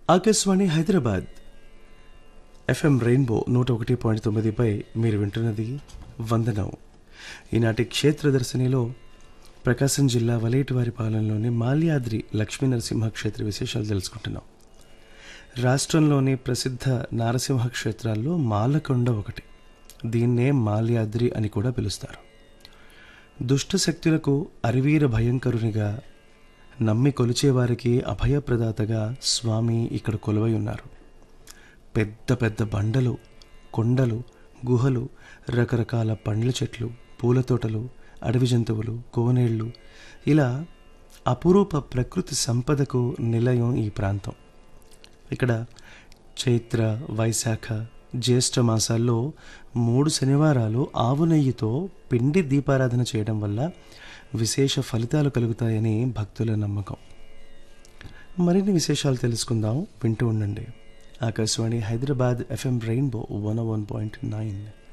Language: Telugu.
ఆకాశవాణి హైదరాబాద్ ఎఫ్ఎం రెయిన్బో నూట ఒకటి పాయింట్ తొమ్మిదిపై మీరు వింటున్నది వందనం ఈనాటి క్షేత్రదర్శినిలో ప్రకాశం జిల్లా వలేటివారి పాలనలోని మాల్యాద్రి లక్ష్మీ నరసింహ క్షేత్ర విశేషాలు తెలుసుకుంటున్నాం రాష్ట్రంలోని ప్రసిద్ధ నారసింహ క్షేత్రాల్లో మాలకొండ ఒకటి దీన్నే మాల్యాద్రి అని కూడా పిలుస్తారు దుష్ట శక్తులకు అరివీర భయంకరునిగా నమ్మి కొలిచేవారికి అభయప్రదాతగా స్వామి ఇక్కడ కొలువై ఉన్నారు పెద్ద పెద్ద బండలు కొండలు గుహలు రకరకాల పండ్ల చెట్లు పూల తోటలు అడవి జంతువులు కోనేళ్లు ఇలా అపురూప ప్రకృతి సంపదకు నిలయం ఈ ప్రాంతం ఇక్కడ చైత్ర వైశాఖ జ్యేష్ఠ మాసాల్లో మూడు శనివారాలు ఆవు నెయ్యితో పిండి దీపారాధన చేయడం వల్ల విశేష ఫలితాలు కలుగుతాయని భక్తుల నమ్మకం మరిన్ని విశేషాలు తెలుసుకుందాం వింటూ ఉండండి Akashvani Hyderabad FM Rainbow one one point nine